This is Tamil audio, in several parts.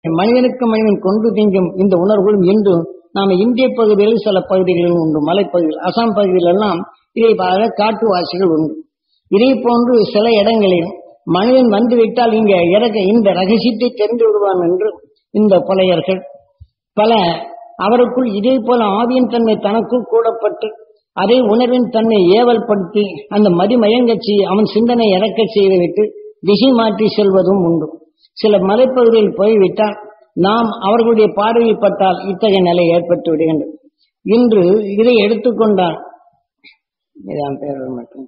மனிதனுக்கு மனிதன் கொண்டு திங்கும் இந்த உணர்வுகளும் இன்று நாம இந்திய பகுதியில் சில பகுதிகளில் உண்டு மலைப்பகுதிகள் அசாம் பகுதியில் எல்லாம் இதை பாக காட்டுவாசிகள் உண்டு இதே போன்று சில இடங்களில் மனிதன் வந்துவிட்டால் இங்க இறக்க இந்த ரகசியத்தை தெரிந்து விடுவான் என்று இந்த புலையர்கள் பல அவருக்குள் இதே போல ஆவியின் தன்மை தனக்குள் கூடப்பட்டு அதே உணர்வின் தன்மை ஏவல் படுத்தி அந்த மதிமயங்கச் செய்ய அவன் சிந்தனை இறக்கச் செய்துவிட்டு திசை மாற்றி செல்வதும் உண்டு சில மலைப்பகுதியில் போய்விட்டால் நாம் அவர்களுடைய பார்வையில் பட்டால் இத்தகைய நிலை ஏற்பட்டு விடுகின்றது இன்று இதை எடுத்துக்கொண்டால் இதான் பேர் மட்டும்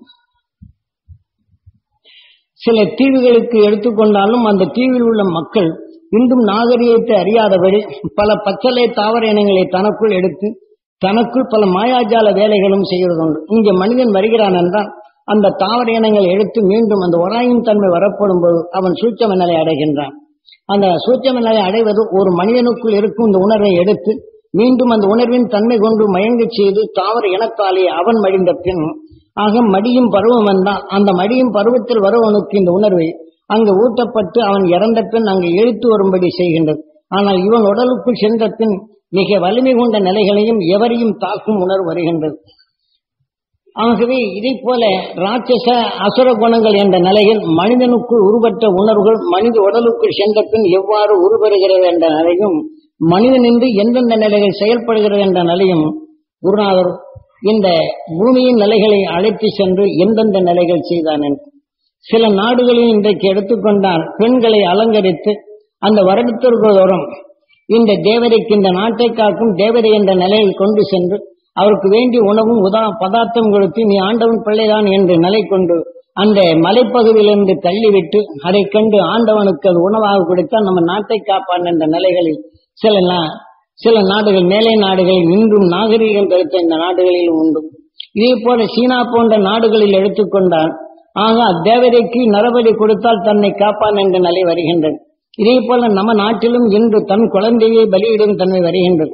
சில தீவுகளுக்கு எடுத்துக்கொண்டாலும் அந்த தீவில் உள்ள மக்கள் இன்றும் நாகரிகத்தை அறியாதபடி பல பச்சளை தாவர இனங்களை தனக்குள் எடுத்து தனக்குள் பல மாயாஜால வேலைகளும் செய்வதுண்டு இங்கே மனிதன் வருகிறான் என்றால் அந்த தாவர இனங்களை எடுத்து மீண்டும் அந்த ஒராயின் தன்மை வரப்படும் போது அவன் சூட்சம நிலை அடைகின்றான் அந்த சூட்சம நிலை அடைவது ஒரு மனிதனுக்குள் இருக்கும் இந்த உணர்வை எடுத்து மீண்டும் அந்த உணர்வின் தன்மை கொண்டு மயங்கச் செய்து தாவர இனத்தாலே அவன் மடிந்த பின் ஆக மடியும் பருவம் வந்தால் அந்த மடியும் பருவத்தில் வருவனுக்கு இந்த உணர்வை அங்கு ஊட்டப்பட்டு அவன் இறந்த பின் அங்கு இழுத்து வரும்படி செய்கின்றது ஆனால் இவன் உடலுக்குள் சென்ற பின் மிக வலிமை கொண்ட நிலைகளையும் எவரையும் தாக்கும் உணர்வு வருகின்றது ஆகவே இதை போல ராட்சச அசுர குணங்கள் என்ற நிலையில் மனிதனுக்குள் உருவற்ற உணர்வுகள் மனித உடலுக்குள் சென்ற பின் எவ்வாறு உருவருகிறது என்ற நிலையும் மனிதனின்று எந்தெந்த நிலைகள் செயல்படுகிறது என்ற நிலையும் குருநாதர் இந்த பூமியின் நிலைகளை அழைத்து சென்று எந்தெந்த நிலைகள் செய்தான் என்று சில நாடுகளில் இன்றைக்கு எடுத்துக்கொண்டால் பெண்களை அலங்கரித்து அந்த வருடத்திற்கு தோறும் இந்த தேவதைக்கு இந்த நாட்டை காக்கும் தேவதை என்ற நிலையில் கொண்டு சென்று அவருக்கு வேண்டிய உணவும் உதா பதார்த்தம் கொடுத்து நீ ஆண்டவன் பிள்ளைதான் என்று நிலை கொண்டு அந்த மலைப்பகுதியிலிருந்து தள்ளிவிட்டு அதை கண்டு ஆண்டவனுக்கு அது உணவாக கொடுத்தால் நம்ம நாட்டை காப்பான் என்ற நிலைகளில் சில நா- சில நாடுகள் மேலை நாடுகளில் இன்றும் நாகரீகம் கருத்த இந்த நாடுகளில் உண்டு இதே போல சீனா போன்ற நாடுகளில் எடுத்துக்கொண்டால் ஆக தேவதைக்கு நரபலி கொடுத்தால் தன்னை காப்பான் என்ற நிலை வருகின்றது இதே போல நம்ம நாட்டிலும் இன்று தன் குழந்தையை பலியிடும் தன்மை வருகின்றது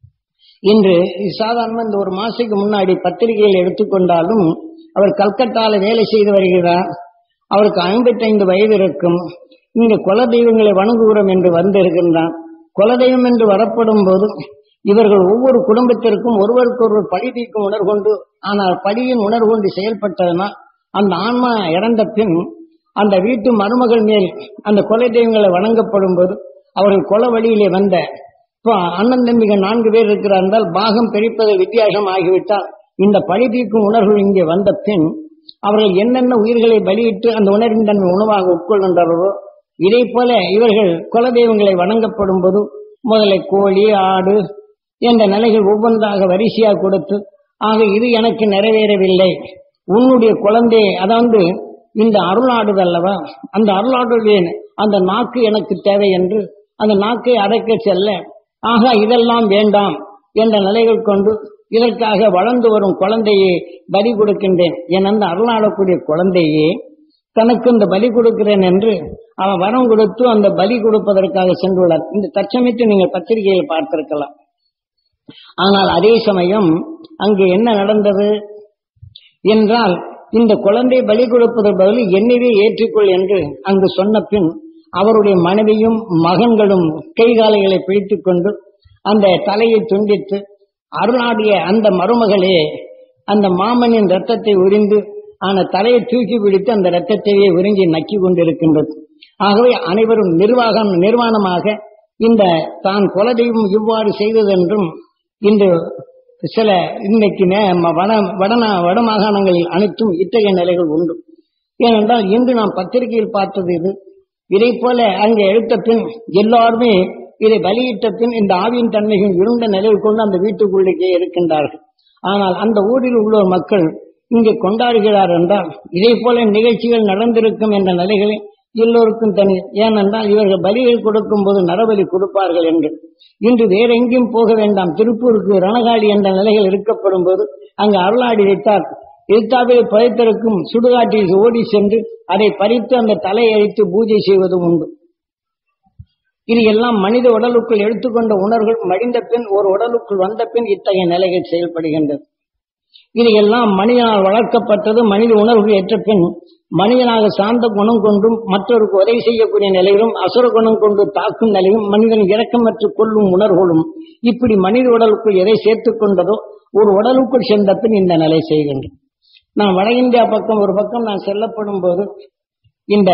இன்று சாதாரண இந்த ஒரு மாசத்துக்கு முன்னாடி பத்திரிகையில் எடுத்துக்கொண்டாலும் அவர் கல்கட்டால வேலை செய்து வருகிறார் அவருக்கு ஐம்பத்தைந்து வயது இருக்கும் இங்க குல தெய்வங்களை வணங்குகிறோம் என்று வந்திருக்கின்றான் குலதெய்வம் என்று வரப்படும் போது இவர்கள் ஒவ்வொரு குடும்பத்திற்கும் ஒருவருக்கொருவர் பழி தீர்க்கும் உணர்வு கொண்டு ஆனால் பழியின் உணர்வு கொண்டு செயல்பட்டதனால் அந்த ஆன்மா இறந்த பின் அந்த வீட்டு மருமகள் மேல் அந்த கொலை தெய்வங்களை வணங்கப்படும் போது அவர்கள் கொலை வழியிலே வந்த இப்போ அண்ணன் தம்பிகள் நான்கு பேர் இருக்கிறார் என்றால் பாகம் பிரிப்பது வித்தியாசம் ஆகிவிட்டால் இந்த பழி தீர்க்கும் உணர்வுகள் இங்கே வந்த பின் அவர்கள் என்னென்ன உயிர்களை பலியிட்டு அந்த உணர்வின் தன்மை உணவாக உட்கொள்கின்றார்களோ இதே போல இவர்கள் குல தெய்வங்களை வணங்கப்படும் போது முதல்ல கோழி ஆடு என்ற நிலைகள் ஒவ்வொன்றாக வரிசையாக கொடுத்து ஆக இது எனக்கு நிறைவேறவில்லை உன்னுடைய குழந்தை அதாவது இந்த அருளாடுது அல்லவா அந்த அருளாடுடைய அந்த நாக்கு எனக்கு தேவை என்று அந்த நாக்கை அடைக்க செல்ல ஆக இதெல்லாம் வேண்டாம் என்ற நிலைகள் கொண்டு இதற்காக வளர்ந்து வரும் குழந்தையை பலி கொடுக்கின்றேன் என் அந்த அருளாடக்கூடிய குழந்தையே தனக்கு இந்த பலி கொடுக்கிறேன் என்று அவன் வரம் கொடுத்து அந்த பலி கொடுப்பதற்காக சென்றுள்ளார் இந்த தற்சமயத்தை நீங்கள் பத்திரிகையில் பார்த்திருக்கலாம் ஆனால் அதே சமயம் அங்கு என்ன நடந்தது என்றால் இந்த குழந்தை பலி கொடுப்பதற்கு பதில் என்னையே ஏற்றுக்கொள் என்று அங்கு சொன்ன பின் அவருடைய மனைவியும் மகன்களும் கை காலைகளை பிடித்துக் கொண்டு அந்த தலையை துண்டித்து அருளாடிய அந்த மருமகளே அந்த மாமனின் ரத்தத்தை உறிந்து ஆன தலையை தூக்கி பிடித்து அந்த ரத்தத்தையே உறிஞ்சி நக்கி கொண்டிருக்கின்றது ஆகவே அனைவரும் நிர்வாகம் நிர்வாணமாக இந்த தான் குலதெய்வம் இவ்வாறு செய்ததென்றும் இன்று சில இன்னைக்கு நே- ம- வட வடநா வட மாகாணங்களில் அனைத்தும் இத்தகைய நிலைகள் உண்டு ஏனென்றால் இன்று நாம் பத்திரிகையில் பார்த்தது இது இதை போல அங்கே எடுத்த பின் எல்லாருமே இதை பலியிட்ட பின் இந்த ஆவியின் தன்மைகள் இருண்ட நிலையில் கொண்டு அந்த வீட்டுக்குள்ளேயே இருக்கின்றார்கள் ஆனால் அந்த ஊரில் உள்ள மக்கள் இங்கே கொண்டாடுகிறார் என்றால் இதே போல நிகழ்ச்சிகள் நடந்திருக்கும் என்ற நிலைகளை எல்லோருக்கும் தனி ஏனென்றால் இவர்கள் பலிகள் கொடுக்கும் போது நரபலி கொடுப்பார்கள் என்று இன்று வேற எங்கேயும் போக வேண்டாம் திருப்பூருக்கு ரணகாடி என்ற நிலைகள் இருக்கப்படும் போது அங்கு அருளாடி வைத்தார் எதிர்த்தாவில் பழைத்திருக்கும் சுடுகாட்டில் ஓடி சென்று அதை பறித்து அந்த தலையை அழித்து பூஜை செய்வதும் உண்டு இது எல்லாம் மனித உடலுக்குள் எடுத்துக்கொண்ட உணர்வுகள் மடிந்த பின் ஒரு உடலுக்குள் வந்த பின் இத்தகைய நிலைகள் செயல்படுகின்றது இது எல்லாம் மனிதனால் வளர்க்கப்பட்டது மனித உணர்வுகள் ஏற்ற பின் மனிதனாக சார்ந்த குணம் கொண்டும் மற்றவருக்கு உதவி செய்யக்கூடிய நிலையிலும் அசுர குணம் கொண்டு தாக்கும் நிலையும் மனிதன் இரக்கமற்று கொள்ளும் உணர்வுகளும் இப்படி மனித உடலுக்குள் எதை சேர்த்துக் கொண்டதோ ஒரு உடலுக்குள் சென்ற பின் இந்த நிலை செய்கின்றேன் நான் வட இந்தியா பக்கம் ஒரு பக்கம் நான் செல்லப்படும் போது இந்த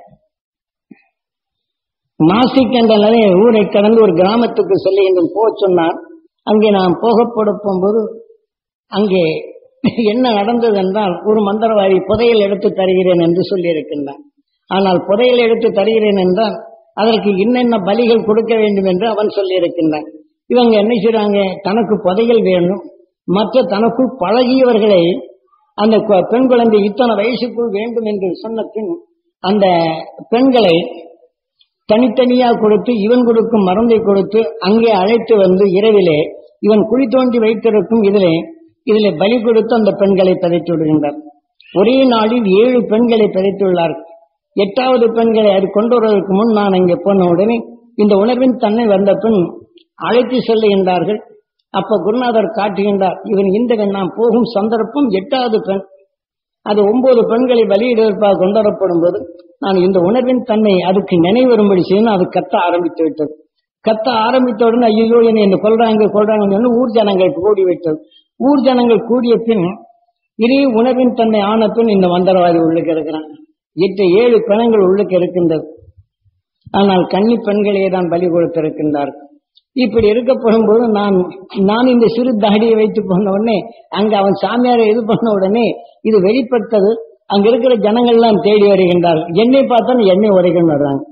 நாசிக் என்ற நிலைய ஊரை கடந்து ஒரு கிராமத்துக்கு செல்லுகின்றேன் போக சொன்னார் அங்கே நான் போக போகும்போது அங்கே என்ன நடந்தது என்றால் ஒரு மந்திரவாதி புதையல் எடுத்து தருகிறேன் என்று சொல்லியிருக்கின்றான் ஆனால் புதையல் எடுத்து தருகிறேன் என்றால் அதற்கு என்னென்ன பலிகள் கொடுக்க வேண்டும் என்று அவன் சொல்லியிருக்கின்றான் இவங்க என்ன செய்றாங்க தனக்கு புதையல் வேணும் மற்ற தனக்குள் பழகியவர்களை அந்த கு- பெண் குழந்தை இத்தனை வயசுக்குள் வேண்டும் என்று சொன்ன பின் அந்த பெண்களை தனித்தனியா கொடுத்து இவன் கொடுக்கும் மருந்தை கொடுத்து அங்கே அழைத்து வந்து இரவிலே இவன் குழி தோண்டி வைத்திருக்கும் இதிலே இதிலே பலி கொடுத்து அந்த பெண்களை பதைத்து விடுகின்றார் ஒரே நாளில் ஏழு பெண்களை பதைத்துள்ளார் எட்டாவது பெண்களை அது கொண்டு வருவதற்கு முன் நான் அங்கே போன உடனே இந்த உணர்வின் தன்னை வந்த பின் அழைத்து செல்லுகின்றார்கள் அப்ப குருநாதர் காட்டுகின்றார் இவன் இந்த நாம் போகும் சந்தர்ப்பம் எட்டாவது பெண் அது ஒன்பது பெண்களை பலியிடுவதற்காக கொண்டு வரப்படும் போது நான் இந்த உணர்வின் தன்மை அதுக்கு நினைவு வரும்படி செய்யணும் அது கத்த ஆரம்பித்து விட்டது கத்த ஆரம்பித்த உடனே ஐயோ என்னை இந்த கொள்றாங்க கொள்றாங்கன்னு ஊர் ஜனங்கள் கூடி விட்டது ஊர் ஜனங்கள் கூடிய பின் இதே உணர்வின் தன்மை ஆன பின் இந்த மந்திரவாதி உள்ளுக்கு இருக்கிறான் எட்டு ஏழு பிணங்கள் உள்ளுக்கு இருக்கின்றது ஆனால் கன்னி பெண்களே தான் பலி கொடுத்திருக்கின்றார் இப்படி இருக்கப்படும் போது நான் நான் இந்த சிறு தாடியை வைத்து போன உடனே அங்க அவன் சாமியாரை இது பண்ண உடனே இது வெளிப்பட்டது அங்க இருக்கிற ஜனங்கள் எல்லாம் தேடி வருகின்றார்கள் என்னை பார்த்தா என்னை உரைக்கணும் வர்றாங்க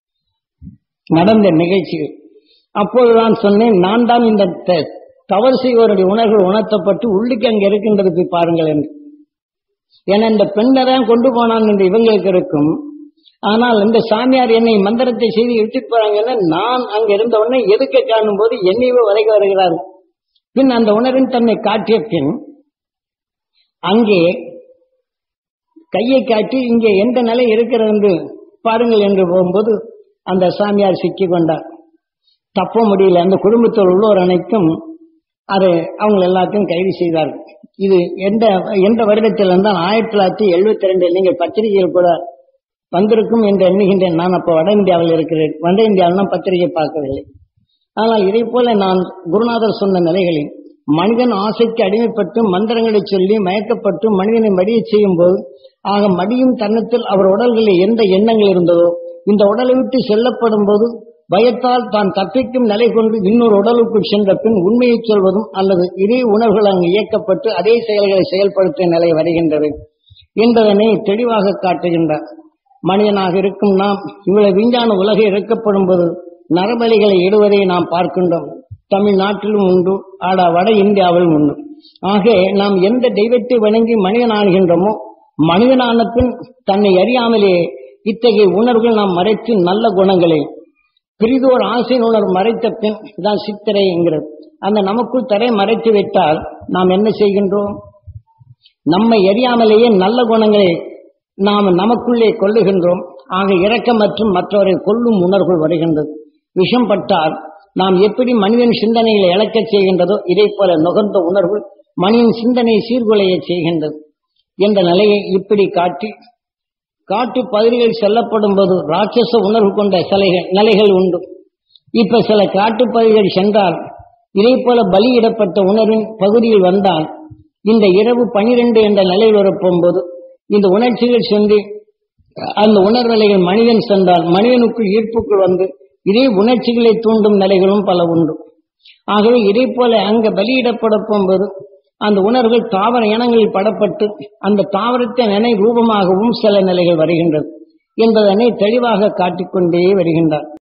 நடந்த நிகழ்ச்சிகள் அப்போது நான் சொன்னேன் நான் தான் இந்த த- தவறு செய்வோருடைய உணர்வுகள் உணர்த்தப்பட்டு உள்ளுக்கு அங்க இருக்கின்றது போய் பாருங்கள் என்று ஏன்னா இந்த பெண்ணை தான் கொண்டு போனான் என்று இவங்களுக்கு இருக்கும் ஆனால் இந்த சாமியார் என்னை மந்திரத்தை செய்து இழுத்துட்டு போறாங்கன்னா நான் அங்க இருந்த உடனே எதுக்க காணும் போது என்னையவே வரைக வருகிறார்கள் பின் அந்த உணர்வின் தன்னை காட்டிய பின் அங்கே கையை காட்டி இங்கே எந்த நிலை இருக்கிறது என்று பாருங்கள் என்று போகும்போது அந்த சாமியார் சிக்கி கொண்டார் தப்ப முடியல அந்த குடும்பத்தில் உள்ளோர் அனைத்தும் அது அவங்க எல்லாத்தையும் கைது செய்தார்கள் இது எந்த எந்த வருடத்தில் இருந்தால் ஆயிரத்தி தொள்ளாயிரத்தி எழுபத்தி ரெண்டில் நீங்கள் பத்திரிகையில் கூட வந்திருக்கும் என்று எண்ணுகின்றேன் நான் அப்போ வட இந்தியாவில் இருக்கிறேன் வட இந்தியாவில் நான் பத்திரிகை பார்க்கவில்லை ஆனால் இதை போல நான் குருநாதர் சொன்ன நிலைகளில் மனிதன் ஆசைக்கு அடிமைப்பட்டு மந்திரங்களை சொல்லி மயக்கப்பட்டு மனிதனை மடியச் செய்யும் போது ஆக மடியும் தருணத்தில் அவர் உடல்களில் எந்த எண்ணங்கள் இருந்ததோ இந்த உடலை விட்டு செல்லப்படும் போது பயத்தால் தான் தப்பிக்கும் நிலை கொண்டு இன்னொரு உடலுக்குள் சென்ற பின் உண்மையை சொல்வதும் அல்லது இதே உணர்வுகள் அங்கு இயக்கப்பட்டு அதே செயல்களை செயல்படுத்திய நிலை வருகின்றது என்பதனை தெளிவாக காட்டுகின்றார் மனிதனாக இருக்கும் நாம் இவ்வளவு விஞ்ஞான உலகை இறக்கப்படும் போது நரபலிகளை இடுவதை நாம் பார்க்கின்றோம் தமிழ்நாட்டிலும் உண்டு ஆடா வட இந்தியாவிலும் உண்டு ஆக நாம் எந்த தெய்வத்தை வணங்கி மனிதனாகின்றோமோ மனிதனான பின் தன்னை அறியாமலே இத்தகைய உணர்வுகள் நாம் மறைத்து நல்ல குணங்களை பிரிதோர் ஆசை உணர்வு மறைத்த பின் தான் சித்திரை என்கிறது அந்த நமக்குள் தரை மறைத்து விட்டால் நாம் என்ன செய்கின்றோம் நம்மை அறியாமலேயே நல்ல குணங்களை நாம் நமக்குள்ளே கொள்ளுகின்றோம் ஆக இரக்கம் மற்றும் மற்றவரை கொல்லும் உணர்வுகள் வருகின்றது விஷம் பட்டால் நாம் எப்படி மனிதன் சிந்தனைகளை இழக்கச் செய்கின்றதோ இதை போல நுகர்ந்த உணர்வு மனிதன் சிந்தனை சீர்குலைய செய்கின்றது என்ற நிலையை இப்படி காட்டி காட்டு பகுதிகள் செல்லப்படும் போது ராட்சச உணர்வு கொண்ட சிலைகள் நிலைகள் உண்டு இப்ப சில காட்டு பகுதிகள் சென்றால் இதே போல பலியிடப்பட்ட உணர்வின் பகுதியில் வந்தால் இந்த இரவு பனிரெண்டு என்ற நிலையில் வரப்போகும்போது இந்த உணர்ச்சிகள் சென்று அந்த உணர்நிலைகள் மனிதன் சென்றால் மனிதனுக்குள் ஈர்ப்புக்குள் வந்து இதே உணர்ச்சிகளை தூண்டும் நிலைகளும் பல உண்டு ஆகவே இதே போல அங்க பலியிடப்பட போகும்போது அந்த உணர்வுகள் தாவர இனங்களில் படப்பட்டு அந்த தாவரத்தை நினை ரூபமாகவும் சில நிலைகள் வருகின்றது என்பதனை தெளிவாக காட்டிக்கொண்டே வருகின்றார்